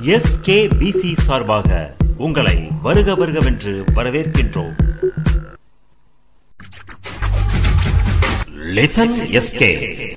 SKPC சார்பாக உங்களை வருக வருகவென்று வரவேற்கின்றோம் லிசன் எஸ்கே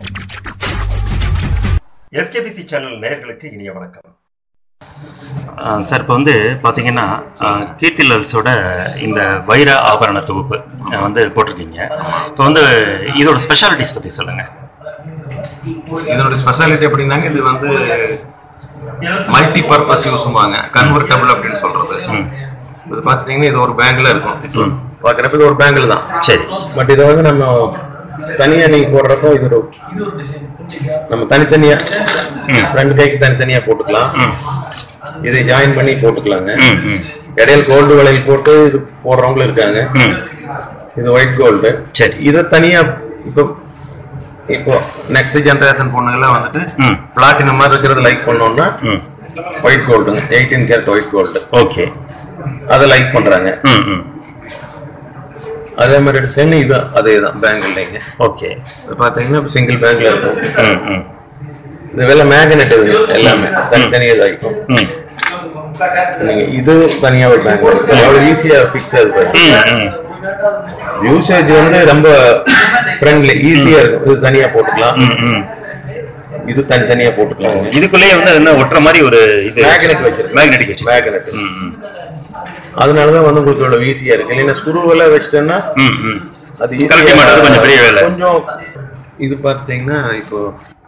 எஸ்கேபிசி சேனல் நேயர்களுக்கு இனிய வணக்கம் சார் இப்போ வந்து பார்த்தீங்கன்னா கீர்த்தி லவ்ஸோட இந்த வைர ஆபரண தொகுப்பு அஹ், வந்து போட்டிருக்கீங்க இப்போ வந்து இதோட ஸ்பெஷாலிட்டிஸ் பற்றி சொல்லுங்கள் இதோட ஸ்பெஷாலிட்டி அப்படின்னாங்க இது வந்து மல்டி பர்பஸ் யூஸ்வாங்க கன்வெர்டபிள் அப்படின்னு சொல்றது இது பார்த்துட்டீங்கன்னா இது ஒரு பேங்க்ல இருக்கும் பார்க்குறப்ப இது ஒரு பேங்கில் தான் சரி பட் இதை வந்து நம்ம தனியா நீங்க போடுறப்போ இது ஒரு நம்ம தனித்தனியா ரெண்டு கைக்கு தனித்தனியா போட்டுக்கலாம் இதை ஜாயின் பண்ணி போட்டுக்கலாங்க ம் ம் இடையில கோல்டு வளையல் போட்டு இது போடுறவங்களும் இருக்காங்க ம் இது ஒயிட் கோல்டு சரி. இதை தனியா இப்போ இப்போ நெக்ஸ்ட் ஜெனரேஷன் பொண்ணுங்கெல்லாம் வந்துட்டு ம். பிளாட்டினம் மாதிரி இருக்கிறது லைக் பண்ணோம்னா ம் ஒயிட் கோல்டுங்க eighteen carat white gold okay அதை லைக் பண்றாங்க ம் ம் அதே மாதிரி எடுத்தீங்கன்னா இது அதே தான் பேங்கிள்லைங்க ஓகே இது பார்த்தீங்கன்னா சிங்கிள் பேங்க்ல இருக்கும் ம் ம் இது வெள்ள மேக்னெட் இது எல்லாமே தனித்தனியாக இதாகிக்கும் ம் நீங்க இது தனியா ஒரு பேங்க் அவ்வளோ ஈஸியா ஃபிக்ஸ் ஆகுது ம் ம் யூசேஜ் வந்து ரொம்ப ஃப்ரெண்ட்லி ஈஸியா இருக்கும் இது தனியா போட்டுக்கலாம் ம் ம் இது தனித்தனியா போட்டுக்கலாம் இதுக்குள்ளேயே வந்து என்ன ஒட்டுற மாதிரி ஒரு இது மேக்னெட் வச்சிருக்கு மேக்னெட்டிக் வச்சு மேக்னெட் ம் ம் அதனாலதான் வந்து உங்களுக்கு இவ்வளவு ஈஸியா இருக்கு இல்லைன்னா ஸ்க்ரூ எல்லாம் வச்சிட்டேன்னா ம் ம் அது கழட்டி easy-ஆ- மாட்டுறது கொஞ்சம் பெரிய வேலை. கொஞ்சம் இது பார்த்துட்டீங்கன்னா இப்போ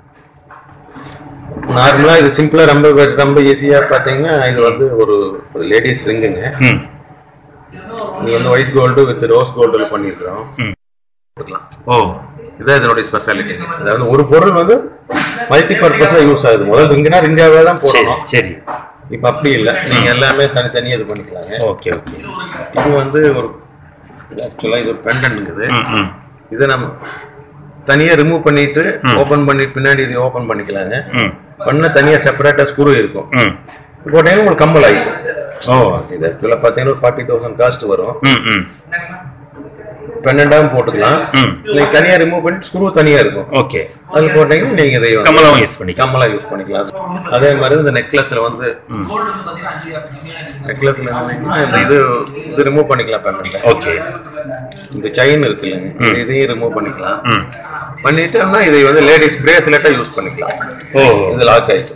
நார்மலா இது சிம்பிளா ரொம்ப ரொம்ப ஈஸியா பாத்தீங்கன்னா இது வந்து ஒரு லேடிஸ் ரிங்குங்க ம் இது வந்து ஒயிட் கோல்டு வித் ரோஸ் கோல்டுல பண்ணிருக்கிறோம் ம். போட்டுக்கலாம் ஓ இதான் இதனுடைய ஸ்பெஷாலிட்டி அதாவது ஒரு பொருள் வந்து மல்டி பர்பஸா யூஸ் ஆகுது முதல் ரிங்குனா ரிங்காவே தான் சரி போடணும் சரி இப்ப அப்படி இல்லை நீங்க எல்லாமே தனித்தனியா இது பண்ணிக்கலாங்க ஓகே ஓகே இது வந்து ஒரு ஆக்சுவலா இது ஒரு பெண்டன்ட்ங்குது ம் ம் இதை நம்ம தனியா ரிமூவ் பண்ணிட்டு ஓபன் பண்ணிட்டு பின்னாடி இதை ஓபன் பண்ணிக்கலாங்க ம் பண்ண தனியா செப்பரேட்டா ஸ்க்ரூ இருக்கும் ம் போட்டீங்கன்னா உங்களுக்கு கம்பல் ஆயிடும் ஓ இது ஆக்சுவலாக பார்த்தீங்கன்னா ஒரு ஃபார்ட்டி தௌசண்ட் காஸ்ட் வரும் ம் ம் பெண்டண்டாகவும் போட்டுக்கலாம் ம். நீங்கள் தனியா ரிமூவ் பண்ணிட்டு ஸ்க்ரூ தனியா இருக்கும் ஓகே அதில் போட்டீங்கன்னா நீங்க இதை வந்து கமலாவும் யூஸ் பண்ணிக்கலாம் கம்மலா யூஸ் பண்ணிக்கலாம் அதே மாதிரி இந்த நெக்லஸ்ல வந்து நெக்லஸ்ல இந்த இது இது ரிமூவ் பண்ணிக்கலாம் பெண்டன்ட் ஓகே இந்த செயின் இருக்கு இல்லைங்க இதையும் ரிமூவ் பண்ணிக்கலாம் ம் பண்ணிட்டோம்னா இதை வந்து லேடிஸ் பிரேஸ்லெட்டா யூஸ் பண்ணிக்கலாம் ஓ இது லாக் ஆயிடுச்சு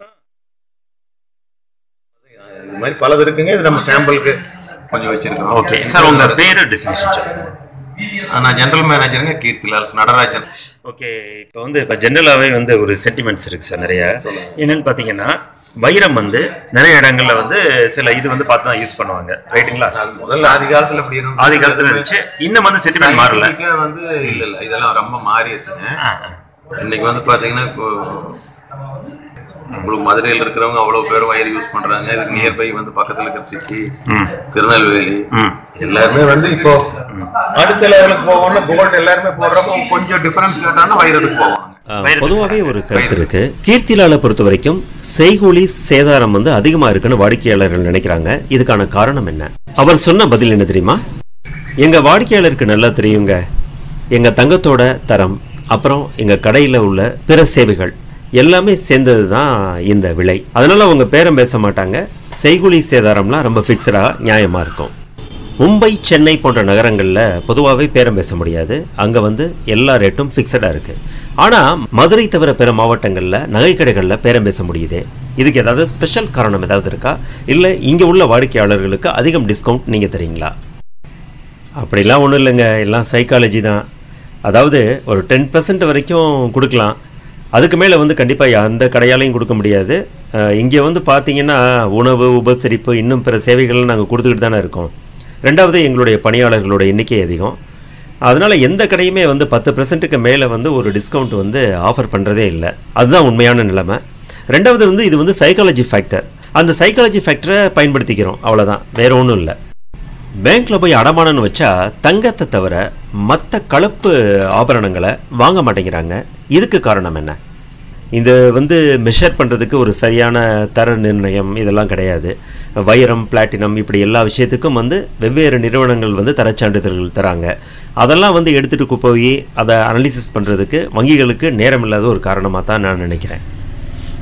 இது மாதிரி பலது இருக்குங்க இது நம்ம சாம்பிளுக்கு கொஞ்சம் வச்சிருக்கோம் ஓகே சார் உங்க பேரு டிஸ்மிஷன் சார் நான் ஜெனரல் மேனேஜருங்க கீர்த்திலால்ஸ் நடராஜன் ஓகே இப்போ வந்து இப்போ ஜென்ரலாகவே வந்து ஒரு சென்டிமெண்ட்ஸ் இருக்கு சார் நிறைய என்னன்னு பார்த்தீங்கன்னா வைரம் வந்து நிறைய இடங்கள்ல வந்து சில இது வந்து பார்த்து தான் யூஸ் பண்ணுவாங்க ரைட்டுங்களா அது முதல்ல ஆதி காலத்துல இப்படி இருந்தது ஆதி காலத்துல இருந்துச்சு இன்னும் வந்து சென்டிமெண்ட் மாறல Scientific-ஆ வந்து இல்ல இல்ல இதெல்லாம் ரொம்ப மாறிடுச்சுங்க ஆ, ஆ. இன்னைக்கு வந்து பாத்தீங்கன்னா இப்போ உங்களுக்கு மதுரையில் இருக்கிறவங்க அவ்வளவு பேர் வயர் யூஸ் பண்றாங்க இதுக்கு நியர்பை வந்து பக்கத்துல இருக்கிற சிட்டி ம் திருநெல்வேலி ம் எல்லாருமே வந்து இப்போ அடுத்த லெவலுக்கு போகணும்னா கோல்டு எல்லாருமே போடுறப்போ கொஞ்சம் டிஃபரன்ஸ் கேட்டாங்கன்னா வைரத்துக்கு போவாங்க பொதுவாகவே ஒரு கருத்து இருக்கு கீர்த்திலால பொறுத்த வரைக்கும் செய்கூலி சேதாரம் வந்து அதிகமா இருக்குன்னு வாடிக்கையாளர்கள் நினைக்கிறாங்க இதுக்கான காரணம் என்ன அவர் சொன்ன பதில் என்ன தெரியுமா எங்க வாடிக்கையாளருக்கு நல்லா தெரியுங்க எங்க தங்கத்தோட தரம் அப்புறம் எங்க கடையில உள்ள பிற சேவைகள் எல்லாமே சேர்ந்தது தான் இந்த விலை அதனால அவங்க பேரம் பேச மாட்டாங்க செய்கூலி சேதாரம்லாம் ரொம்ப ஃபிக்ஸடா நியாயமா இருக்கும் மும்பை சென்னை போன்ற நகரங்களில் பொதுவாகவே பேரம் பேச முடியாது அங்கே வந்து எல்லா ரேட்டும் ஃபிக்ஸடாக இருக்கு ஆனால் மதுரை தவிர பிற மாவட்டங்களில் நகைக்கடைகளில் பேரம் பேச முடியுதே இதுக்கு ஏதாவது ஸ்பெஷல் காரணம் ஏதாவது இருக்கா இல்லை இங்கே உள்ள வாடிக்கையாளர்களுக்கு அதிகம் டிஸ்கவுண்ட் நீங்கள் தரீங்களா அப்படிலாம் ஒன்றும் இல்லைங்க எல்லாம் சைக்காலஜி தான் அதாவது ஒரு டென் பர்சன்ட் வரைக்கும் கொடுக்கலாம் அதுக்கு மேலே வந்து கண்டிப்பாக அந்த கடையாலையும் கொடுக்க முடியாது இங்கே வந்து பார்த்தீங்கன்னா உணவு உபசரிப்பு இன்னும் பிற சேவைகள் நாங்கள் கொடுத்துக்கிட்டு தானே இருக்கோம் ரெண்டாவது எங்களுடைய பணியாளர்களோட எண்ணிக்கை அதிகம் அதனால் எந்த கடையுமே வந்து பத்து பர்சன்ட்டுக்கு மேலே வந்து ஒரு டிஸ்கவுண்ட் வந்து ஆஃபர் பண்ணுறதே இல்லை அதுதான் உண்மையான நிலைமை ரெண்டாவது வந்து இது வந்து சைக்காலஜி ஃபேக்டர் அந்த சைக்காலஜி ஃபேக்டரை பயன்படுத்திக்கிறோம் அவ்வளோதான் வேற ஒன்றும் இல்லை பேங்க்ல போய் அடமானம்னு வச்சா தங்கத்தை தவிர மற்ற கலப்பு ஆபரணங்களை வாங்க மாட்டேங்கிறாங்க இதுக்கு காரணம் என்ன இது வந்து மெஷர் பண்ணுறதுக்கு ஒரு சரியான தர நிர்ணயம் இதெல்லாம் கிடையாது வைரம் பிளாட்டினம் இப்படி எல்லா விஷயத்துக்கும் வந்து வெவ்வேறு நிறுவனங்கள் வந்து தரச்சான்றிதழ்கள் தராங்க அதெல்லாம் வந்து எடுத்துகிட்டு போய் அதை அனலிசிஸ் பண்ணுறதுக்கு வங்கிகளுக்கு நேரம் இல்லாத ஒரு காரணமாக தான் நான் நினைக்கிறேன்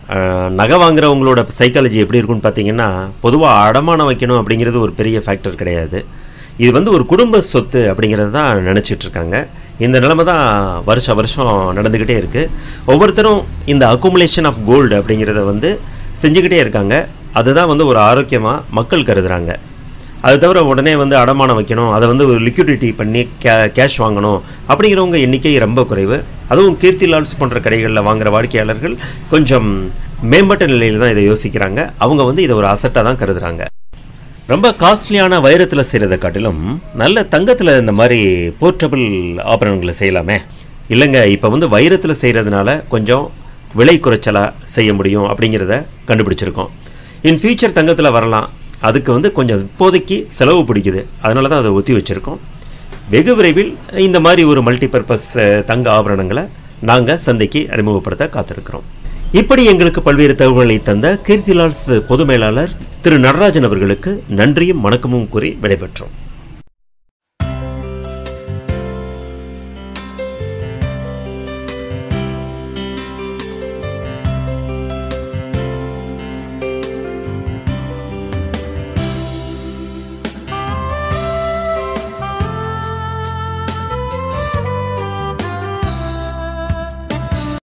அஹ், நகை வாங்குறவங்களோட சைக்காலஜி எப்படி இருக்குன்னு பார்த்தீங்கன்னா பொதுவாக அடமானம் வைக்கணும் அப்படிங்கிறது ஒரு பெரிய ஃபேக்டர் கிடையாது இது வந்து ஒரு குடும்ப சொத்து அப்படிங்கிறது தான் நினச்சிட்டு இருக்காங்க இந்த நிலைமை தான் வருஷ வருஷம் நடந்துக்கிட்டே இருக்குது ஒவ்வொருத்தரும் இந்த அக்குமுலேஷன் ஆஃப் கோல்டு அப்படிங்கிறத வந்து செஞ்சுக்கிட்டே இருக்காங்க அதுதான் வந்து ஒரு ஆரோக்கியமாக மக்கள் கருதுறாங்க அது தவிர உடனே வந்து அடமானம் வைக்கணும் அதை வந்து ஒரு லிக்விடிட்டி பண்ணி கே கேஷ் வாங்கணும் அப்படிங்கிறவங்க எண்ணிக்கை ரொம்ப குறைவு அதுவும் கீர்த்தி லால்ஸ் போன்ற கடைகளில் வாங்குற வாடிக்கையாளர்கள் கொஞ்சம் மேம்பட்ட நிலையில் தான் இதை யோசிக்கிறாங்க அவங்க வந்து இதை ஒரு அசட்டாக தான் கருதுறாங்க ரொம்ப காஸ்ட்லியான வைரத்தில் செய்கிறத காட்டிலும் நல்ல தங்கத்தில் இந்த மாதிரி போர்ட்டபிள் ஆபரணங்களை செய்யலாமே இல்லைங்க இப்போ வந்து வைரத்தில் செய்கிறதுனால கொஞ்சம் விலை குறைச்சலாக செய்ய முடியும் அப்படிங்கிறத கண்டுபிடிச்சிருக்கோம் இன் ஃபியூச்சர் தங்கத்தில் வரலாம் அதுக்கு வந்து கொஞ்சம் இப்போதைக்கு செலவு பிடிக்குது அதனால தான் அதை ஒத்தி வச்சுருக்கோம் வெகு விரைவில் இந்த மாதிரி ஒரு மல்டிபர்பஸ் தங்க ஆபரணங்களை நாங்கள் சந்தைக்கு அறிமுகப்படுத்த காத்திருக்கிறோம் இப்படி எங்களுக்கு பல்வேறு தகவல்களை தந்த கீர்த்திலால்ஸ் பொது மேலாளர் திரு நடராஜன் அவர்களுக்கு நன்றியும் வணக்கமும் கூறி விடைபெற்றோம்